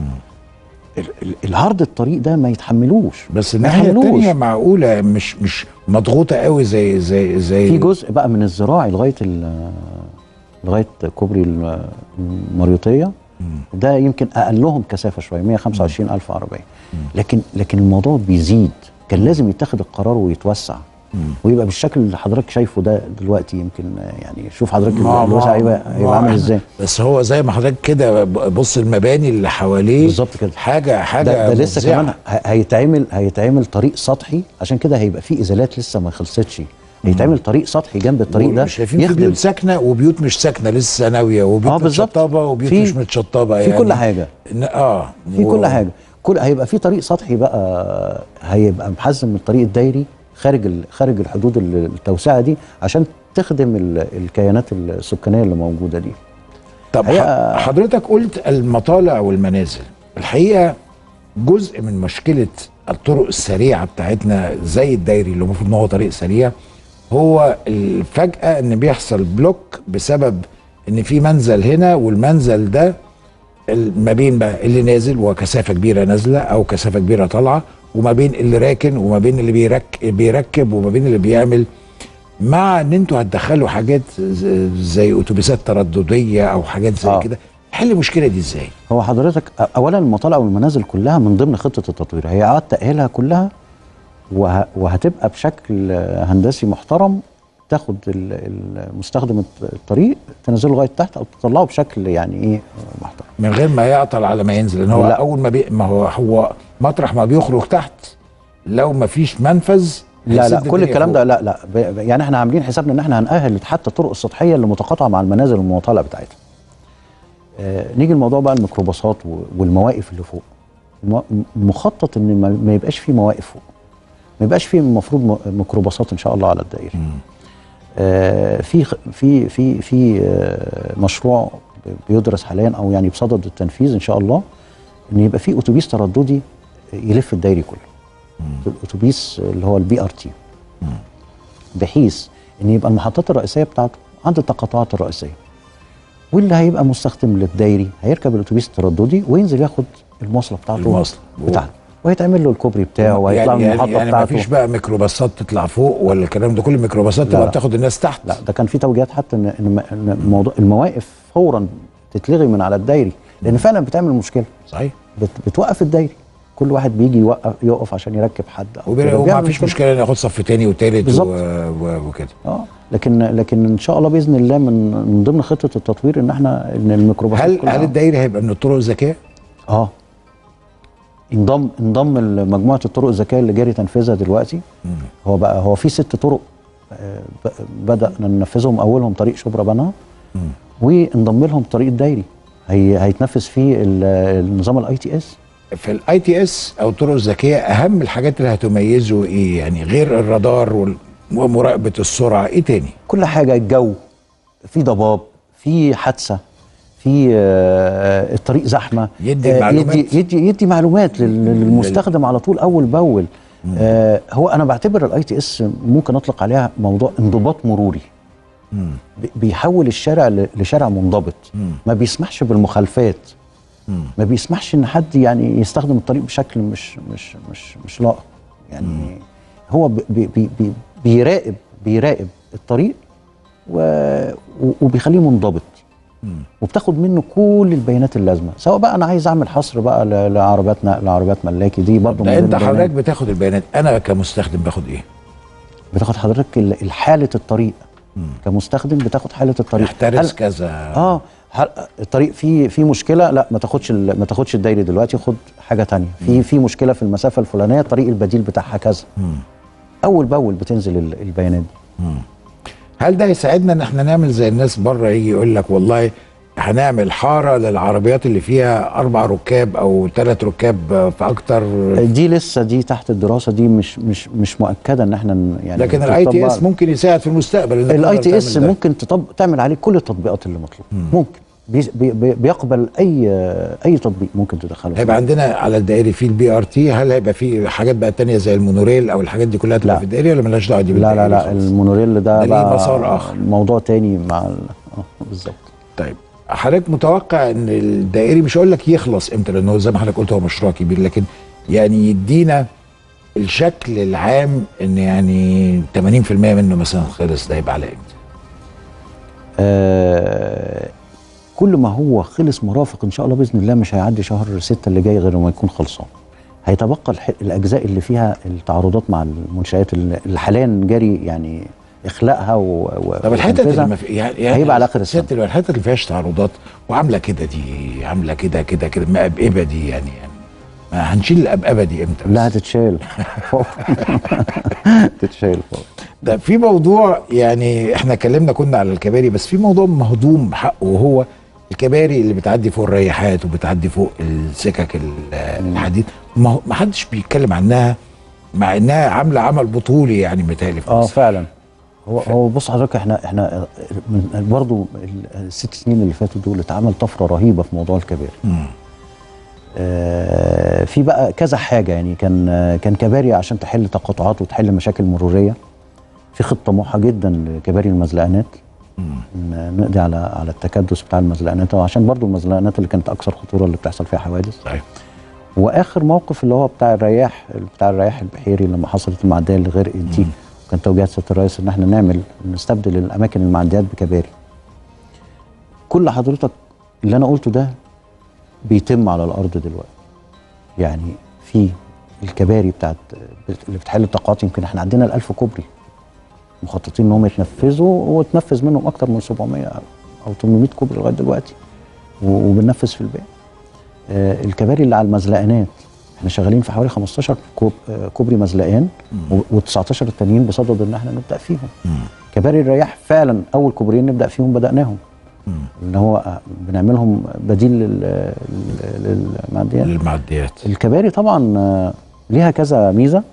ال- ال- العرض الطريق ده ما يتحملوش بس ما الناحيه يتحملوش. الثانيه معقوله مش مش مضغوطه قوي زي زي زي في جزء بقى من الزراعي لغاية ال- لغاية كوبري ال- المريوطية ده يمكن أقلهم كثافة شوية 125 ألف عربية لكن لكن الموضوع بيزيد كان لازم يتخذ القرار ويتوسع ويبقى بالشكل اللي حضرتك شايفه ده دلوقتي يمكن يعني شوف حضرتك ما- الوسع ما- هيبقى ما هيبقى عامل إحنا- ازاي بس هو زي ما حضرتك كده ب- بص المباني اللي حواليه بالظبط كده. حاجه حاجه ده, ده لسه مفزعة. كمان ه- هيتعمل هيتعمل طريق سطحي عشان كده هيبقى في ازالات لسه ما خلصتش هيتعمل طريق سطحي جنب الطريق ده مش شايفين في بيوت ساكنه وبيوت مش ساكنه لسه ناويه وبيوت اه بالظبط متشطبه وبيوت في- مش متشطبه في يعني كل حاجه إن- اه في و- كل حاجه كل هيبقى في طريق سطحي بقى هيبقى محزم من الطريق الدايري خارج ال- خارج الحدود ال- التوسعه دي عشان تخدم ال- الكيانات السكانيه اللي موجوده دي طب هي- ح- حضرتك قلت المطالع والمنازل الحقيقه جزء من مشكله الطرق السريعه بتاعتنا زي الدايري اللي المفروض ان هو طريق سريع هو الفجاه ان بيحصل بلوك بسبب ان في منزل هنا والمنزل ده ال- ما بين بقى اللي نازل وكثافه كبيره نازله او كثافه كبيره طالعه وما بين اللي راكن وما بين اللي بيرك بيركب وما بين اللي بيعمل مع ان انتوا هتدخلوا حاجات ز- زي اتوبيسات تردديه او حاجات زي آه. كده حل المشكله دي ازاي؟ هو حضرتك أ- اولا المطالع والمنازل كلها من ضمن خطه التطوير هي اعاد تاهيلها كلها وه... وهتبقى بشكل آه، هندسي محترم تاخد ال- المستخدم الط- الطريق تنزله لغايه تحت او تطلعه بشكل يعني ايه آه، محترم من غير ما يعطل على ما ينزل لان هو لا. اول ما بي ما هو هو مطرح ما بيخرج تحت لو ما فيش منفذ لا لا هيسد كل الدنيا الكلام فوق. ده لا لا ب- ب- يعني احنا عاملين حسابنا ان احنا هنأهل حتى الطرق السطحيه اللي متقاطعه مع المنازل والمواطلة بتاعتها. آه نيجي لموضوع بقى الميكروباصات و- والمواقف اللي فوق. الم- مخطط ان ما- ما يبقاش في مواقف فوق. ما يبقاش في المفروض م- ميكروباصات ان شاء الله على الدائري. آه في خ- في في في آه مشروع بيدرس حاليا او يعني بصدد التنفيذ ان شاء الله ان يبقى في اتوبيس ترددي يلف الدائري كله. الاتوبيس اللي هو البي ار تي بحيث ان يبقى المحطات الرئيسيه بتاعته عند التقاطعات الرئيسيه واللي هيبقى مستخدم للدايري هيركب الاتوبيس الترددي وينزل ياخد المواصله بتاعته المواصلة. بتاعته وهيتعمل له الكوبري بتاعه وهيطلع من يعني المحطه يعني ما بتاعته فيش بقى ميكروباصات تطلع فوق ولا الكلام ده كل الميكروباصات لا، تبقى لا. بتاخد الناس تحت لا ده كان في توجيهات حتى ان ان إن موضوع المواقف فورا تتلغي من على الدايري لان فعلا بتعمل مشكله صحيح بت بتوقف الدايري كل واحد بيجي يوقف يقف عشان يركب حد او كده. وما بيعمل فيش كده. مشكله ناخد صف تاني وتالت بالظبط. و... و... وكده اه لكن لكن ان شاء الله باذن الله من من ضمن خطه التطوير ان احنا ان الميكروباصات هل كلها- هل الدائري هيبقى من الطرق الذكيه؟ اه انضم انضم مجموعه الطرق الذكيه اللي جاري تنفيذها دلوقتي هو بقى هو في ست طرق آه، ب- بدا ننفذهم اولهم طريق شبرا بنها وانضم لهم طريق الدايري هي هيتنفذ فيه ال- النظام الاي تي اس في الاي تي اس او الطرق الذكيه اهم الحاجات اللي هتميزه ايه؟ يعني غير الرادار وال... ومراقبه السرعه ايه تاني؟ كل حاجه الجو في ضباب في حادثه في آه، الطريق زحمه يدي آه، معلومات. يدي يدي, يدي معلومات لل- للمستخدم على طول اول باول آه هو انا بعتبر الاي تي اس ممكن اطلق عليها موضوع انضباط مروري بي- بيحول الشارع ل- لشارع منضبط ما بيسمحش بالمخالفات ما بيسمحش ان حد يعني يستخدم الطريق بشكل مش مش مش مش لائق يعني هو بي بي بي بيراقب بيراقب الطريق و و- وبيخليه منضبط وبتاخد منه كل البيانات اللازمه سواء بقى انا عايز اعمل حصر بقى ل- لعربيات نقل عربيات ملاكي دي برضه ده انت حضرتك بتاخد البيانات انا كمستخدم باخد ايه؟ بتاخد حضرتك ال- حاله الطريق كمستخدم بتاخد حاله الطريق احترس هل- كذا اه هل الطريق فيه فيه مشكله لا ما تاخدش ال- ما تاخدش الدايري دلوقتي خد حاجه تانية في في مشكله في المسافه الفلانيه الطريق البديل بتاعها كذا اول باول بتنزل ال- البيانات دي هل ده يساعدنا ان احنا نعمل زي الناس بره يجي يقول لك والله هنعمل حاره للعربيات اللي فيها اربع ركاب او ثلاث ركاب في اكتر دي لسه دي تحت الدراسه دي مش مش مش مؤكده ان احنا ن- يعني لكن الاي تي تطبق- اس ممكن يساعد في المستقبل إنك الاي تقدر تي اس تعمل ده. ممكن تطب... تعمل عليه كل التطبيقات اللي مطلوب ممكن بي... بي... بي- بيقبل اي اي تطبيق ممكن تدخله هيبقى عندنا على الدائري في البي ار تي هل هيبقى في حاجات بقى تانية زي المونوريل او الحاجات دي كلها تبقى لا. في الدائري ولا ملهاش دعوه دي لا لا بالدائري لا خالص؟ المونوريل ده ده ليه بقى مسار آخر. موضوع تاني مع ال... اه بالظبط طيب حضرتك متوقع ان الدائري مش هقول لك يخلص امتى لان هو زي ما حضرتك قلت هو مشروع كبير لكن يعني يدينا الشكل العام ان يعني 80% منه مثلا خلص ده يبقى على امتى؟ آه كل ما هو خلص مرافق ان شاء الله باذن الله مش هيعدي شهر ستة اللي جاي غير ما يكون خلصان هيتبقى الح... الاجزاء اللي فيها التعارضات مع المنشات اللي اللي حاليا جاري يعني اخلاقها و... و... طب الحتت وتنفيذها. اللي ما في يعني يعني هيبقى على آخر السنة. ست الحتت اللي فيهاش تعارضات وعامله كده دي عامله كده كده كده مقبقبه دي يعني يعني ما هنشيل القبقبه دي امتى؟ لا بس؟ هتتشال فوق تتشال فوق ده في موضوع يعني احنا اتكلمنا كنا على الكباري بس في موضوع مهضوم حقه وهو الكباري اللي بتعدي فوق الريحات وبتعدي فوق السكك ال- الحديد ما هو- ما حدش بيتكلم عنها مع انها عامله عمل بطولي يعني متهيألي في اه مصر. فعلا هو هو بص حضرتك احنا احنا من برضه الست سنين اللي فاتوا دول اتعمل طفره رهيبه في موضوع الكباري مم. آه، في بقى كذا حاجه يعني كان آه، كان كباري عشان تحل تقاطعات وتحل مشاكل مروريه في خطه طموحه جدا لكباري المزلقانات إن نقضي على على التكدس بتاع المزلقانات وعشان برضو المزلقانات اللي كانت اكثر خطوره اللي بتحصل فيها حوادث صحيح واخر موقف اللي هو بتاع الرياح بتاع الرياح البحيري لما حصلت المعديه اللي غرقت دي كان توجيهات سياده الرئيس ان احنا نعمل نستبدل الاماكن المعديات بكباري كل حضرتك اللي انا قلته ده بيتم على الارض دلوقتي يعني في الكباري بتاعت اللي بتحل التقاطع يمكن احنا عندنا الألف كوبري مخططين انهم يتنفذوا وتنفذ منهم اكتر من 700 او 800 كوبري لغايه دلوقتي و- وبننفذ في الباقي آه، الكباري اللي على المزلقانات احنا شغالين في حوالي 15 كوب آه، كوبري مزلقان و19 التانيين بصدد ان احنا نبدا فيهم كباري الرياح فعلا اول كوبريين نبدا فيهم بداناهم اللي هو آه، بنعملهم بديل لل- لل- للمعديات للمعديات الكباري طبعا آه، ليها كذا ميزه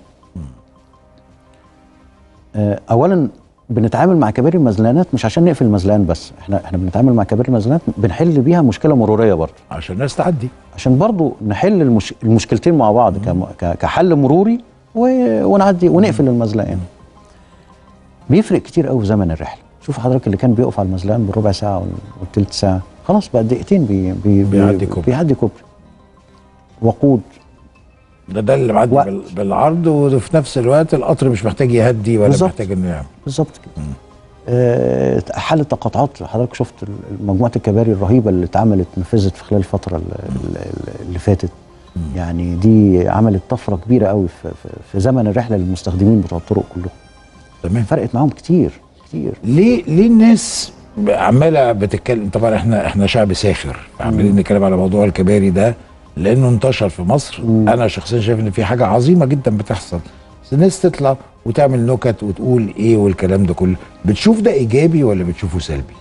آه، اولا بنتعامل مع كباري المزلقانات مش عشان نقفل المزلقان بس احنا احنا بنتعامل مع كباري المزلقانات بنحل بيها مشكله مروريه برضه عشان الناس تعدي عشان برضو نحل المش... المشكلتين مع بعض كم... ك... كحل مروري و... ونعدي ونقفل المزلقان بيفرق كتير قوي في زمن الرحله شوف حضرتك اللي كان بيقف على المزلقان بالربع ساعه وال- والتلت ساعه خلاص بقى دقيقتين بي... بي... بيعدي كوبري. بيعدي كوبري وقود ده ده اللي معدي وقت. بال- بالعرض وفي نفس الوقت القطر مش محتاج يهدي ولا بالظبط. محتاج انه يعمل بالظبط كده آه، حل التقاطعات حضرتك شفت ال- مجموعه الكباري الرهيبه اللي اتعملت نفذت في خلال الفتره ال- ال- اللي فاتت يعني دي عملت طفره كبيره قوي في, في, في زمن الرحله للمستخدمين بتوع الطرق كلهم تمام فرقت معاهم كتير كتير ليه ليه الناس عماله بتتكلم طبعا احنا احنا شعب ساخر عمالين نتكلم على موضوع الكباري ده لانه انتشر في مصر انا شخصيا شايف ان في حاجه عظيمه جدا بتحصل بس الناس تطلع وتعمل نكت وتقول ايه والكلام ده كله بتشوف ده ايجابي ولا بتشوفه سلبي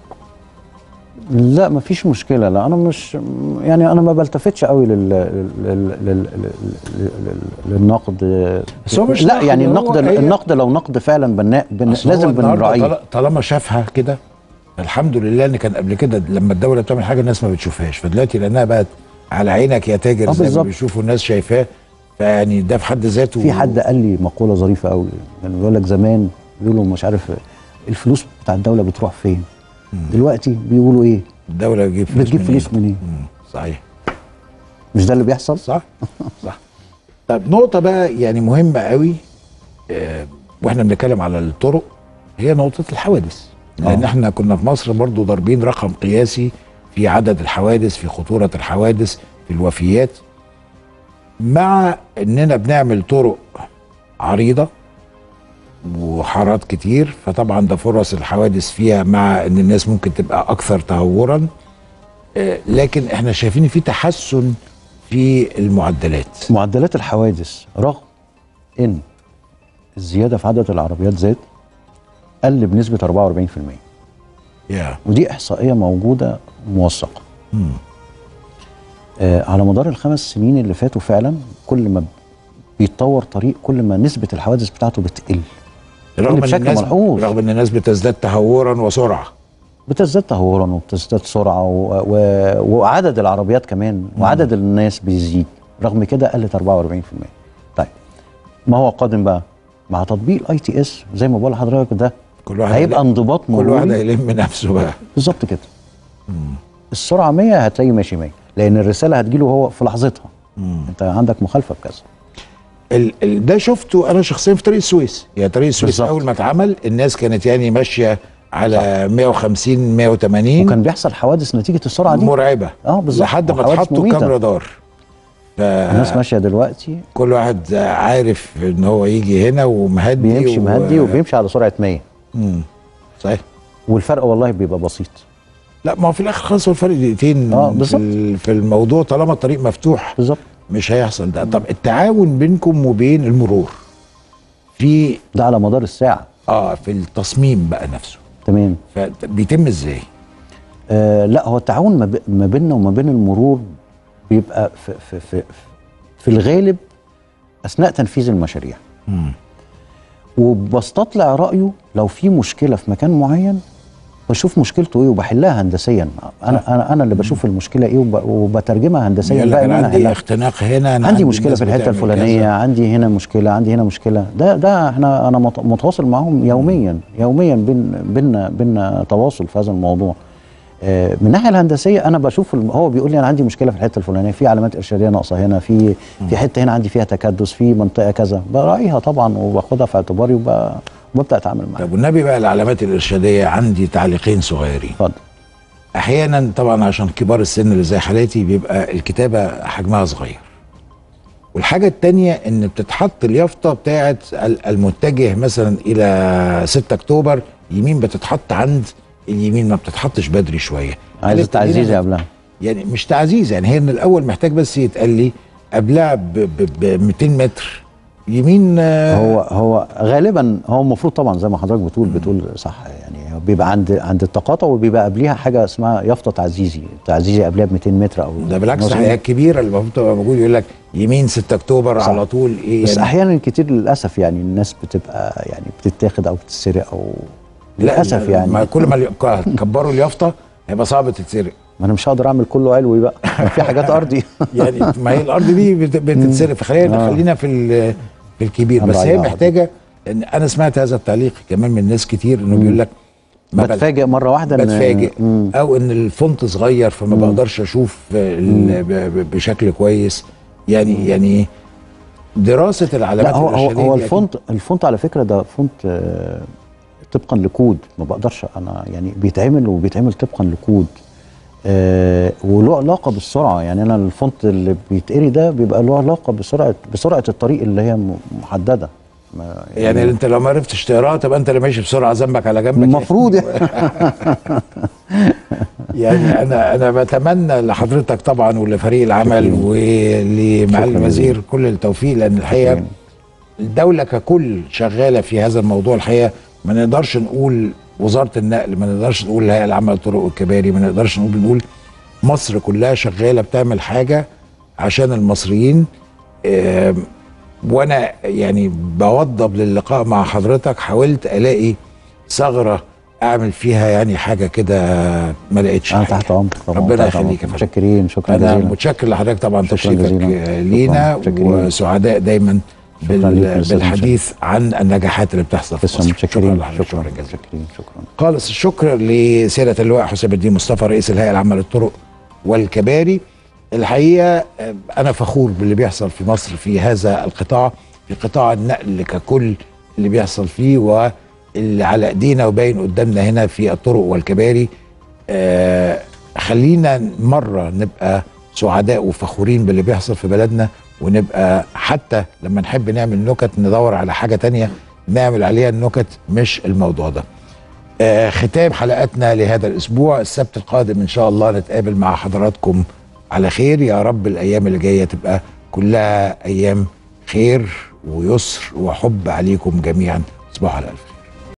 لا مفيش مشكله لا انا مش يعني انا ما بلتفتش قوي لل, لل... لل... لل... لل... للنقد بس هو مش لا نقد، يعني هو النقد هي- النقد لو نقد فعلا بناء بن... أصل هو لازم النهاردة بنراعيه طال- طالما شافها كده الحمد لله ان كان قبل كده لما الدوله بتعمل حاجه الناس ما بتشوفهاش فدلوقتي لانها بقت على عينك يا تاجر آه زي ما بالظبط. بيشوفوا الناس شايفاه فيعني ده في حد ذاته في حد قال لي مقوله ظريفه قوي يعني بيقول لك زمان بيقولوا مش عارف الفلوس بتاع الدوله بتروح فين دلوقتي بيقولوا ايه الدوله بتجيب فلوس بتجيب منين؟ فلوس منين مم، صحيح مش ده اللي بيحصل صح صح طب نقطة بقى يعني مهمة قوي آه، واحنا بنتكلم على الطرق هي نقطة الحوادث لأن آه. احنا كنا في مصر برضو ضاربين رقم قياسي في عدد الحوادث في خطورة الحوادث في الوفيات مع اننا بنعمل طرق عريضة وحارات كتير فطبعا ده فرص الحوادث فيها مع ان الناس ممكن تبقى اكثر تهورا آه، لكن احنا شايفين في تحسن في المعدلات معدلات الحوادث رغم ان الزياده في عدد العربيات زاد قل بنسبه 44% يا ودي احصائيه موجوده موثقه مم. آه على مدار الخمس سنين اللي فاتوا فعلا كل ما بيتطور طريق كل ما نسبه الحوادث بتاعته بتقل رغم ان بشكل الناس ملحوظ. رغم ان الناس بتزداد تهورا وسرعه بتزداد تهورا وبتزداد سرعه و... و... وعدد العربيات كمان وعدد الناس بيزيد رغم كده قلت 44% طيب ما هو قادم بقى مع تطبيق الاي تي اس زي ما بقول لحضرتك ده كل واحد هيبقى هيلم- انضباط كل واحد مروري هيلم نفسه بقى بالظبط كده السرعه 100 هتلاقيه ماشي 100 لان الرساله هتجيله هو في لحظتها انت عندك مخالفه بكذا ال ال ده شفته انا شخصيا في طريق السويس يعني طريق السويس بالظبط. اول ما اتعمل الناس كانت يعني ماشيه على 150 180 وكان بيحصل حوادث نتيجه السرعه دي مرعبه اه بالظبط لحد ما وحوادث اتحطوا مميتة. كام رادار الناس ماشيه دلوقتي كل واحد عارف ان هو يجي هنا ومهدي بيمشي و- مهدي وبيمشي على سرعه 100 مم. صحيح والفرق والله بيبقى بسيط لا ما هو في الاخر خلاص هو الفرق دقيقتين آه، في بالظبط. ال- في الموضوع طالما الطريق مفتوح بالظبط مش هيحصل ده طب التعاون بينكم وبين المرور في ده على مدار الساعه اه في التصميم بقى نفسه تمام فبيتم ازاي آه لا هو التعاون ما بي- ما بيننا وما بين المرور بيبقى في, في, في, في الغالب اثناء تنفيذ المشاريع مم. وبستطلع رايه لو في مشكله في مكان معين بشوف مشكلته ايه وبحلها هندسيا انا انا انا اللي بشوف المشكله ايه وب- وبترجمها هندسيا يقول لك بقى ان انا انا عندي احلها اختناق هنا أنا عندي مشكله ناس في الحته بتعمل الفلانيه كذا. عندي هنا مشكله عندي هنا مشكله ده ده احنا انا مت- متواصل معاهم يوميا يوميا بين بينا بينا تواصل في هذا الموضوع آه، من الناحيه الهندسيه انا بشوف الم- هو بيقول لي انا عندي مشكله في الحته الفلانيه في علامات ارشاديه ناقصه هنا في في حته هنا عندي فيها تكدس في منطقه كذا براعيها طبعا وباخدها في اعتباري وب- وببدا اتعامل معاها طب والنبي بقى العلامات الارشاديه عندي تعليقين صغيرين اتفضل احيانا طبعا عشان كبار السن اللي زي حالاتي بيبقى الكتابه حجمها صغير والحاجه التانية ان بتتحط اليافطه بتاعه ال- المتجه مثلا الى 6 اكتوبر يمين بتتحط عند اليمين ما بتتحطش بدري شويه عايز قالت لي تعزيز هنا- قبلها يعني مش تعزيز يعني هي من الاول محتاج بس يتقال لي قبلها ب ب- ب 200 متر يمين آه، هو هو غالبا هو المفروض طبعا زي ما حضرتك بتقول بتقول صح يعني هو بيبقى عند عند التقاطع وبيبقى قبليها حاجه اسمها يافطه تعزيزي تعزيزي قبلها ب 200 متر او ده بالعكس نص الحقيقه متر. الكبيره اللي المفروض تبقى موجود يقول لك يمين 6 اكتوبر صح. على طول ايه بس يعني احيانا كتير للاسف يعني الناس بتبقى يعني بتتاخد او بتتسرق او لا، للاسف يعني ما كل ما الي- كبروا اليافطه هيبقى صعب تتسرق ما انا مش هقدر اعمل كله علوي بقى ما في حاجات ارضي يعني ما هي الارض دي بت- بتتسرق فخلينا آه. خلينا في ال- في الكبير بس الله هي يعوض. محتاجه ان انا سمعت هذا التعليق كمان من ناس كتير انه بيقول لك ما بل- بتفاجئ مره واحده إن- بتفاجئ مم. او ان الفونت صغير فما بقدرش اشوف ال- ب- ب- بشكل كويس يعني يعني دراسه العلامات لا هو هو, الإرشادية هو دي الفونت الفونت على فكره ده فونت آه، طبقا لكود ما بقدرش انا يعني بيتعمل وبيتعمل طبقا لكود آه وله علاقه بالسرعه يعني انا الفونت اللي بيتقري ده بيبقى له علاقه بسرعه بسرعه الطريق اللي هي م- محدده ما- يعني انت لو ما عرفتش تقراها تبقى انت اللي ماشي بسرعه ذنبك على جنبك المفروض يعني يعني انا انا بتمنى لحضرتك طبعا ولفريق العمل ولمعالي شكراً الوزير كل التوفيق لان الحقيقه شكراً. الدوله ككل شغاله في هذا الموضوع الحقيقه ما نقدرش نقول وزاره النقل ما نقدرش نقول الهيئه العامه للطرق والكباري ما نقدرش نقول نقول مصر كلها شغاله بتعمل حاجه عشان المصريين آم، وانا يعني بوضب للقاء مع حضرتك حاولت الاقي ثغره اعمل فيها يعني حاجه كده ما لقيتش انا حاجة. تحت امرك طبعا ربنا تحت يخليك أمرك. يا فندم. متشكرين شكرا انا جزيلا متشكر لحضرتك طبعا شكراً تشريفك جزيلاً. آه، لينا شكراً. متشكرين. وسعداء دايما شكراً بال- ليك يا أستاذ بالحديث عن النجاحات اللي بتحصل في تسلم مصر متشكرين لحضرتك. شكرا جزيلا متشكرين شكرا خالص الشكر لسيادة اللواء حسام الدين مصطفى رئيس الهيئة العامة للطرق والكباري الحقيقة آه، أنا فخور باللي بيحصل في مصر في هذا القطاع في قطاع النقل ككل اللي بيحصل فيه واللي على ايدينا وباين قدامنا هنا في الطرق والكباري آه، خلينا مرة نبقى سعداء وفخورين باللي بيحصل في بلدنا ونبقى حتى لما نحب نعمل نكت ندور على حاجة تانية نعمل عليها النكت مش الموضوع ده آه، ختام حلقتنا لهذا الاسبوع السبت القادم ان شاء الله نتقابل مع حضراتكم على خير يا رب الايام اللي جايه تبقى كلها ايام خير ويسر وحب عليكم جميعا تصبحوا على الف خير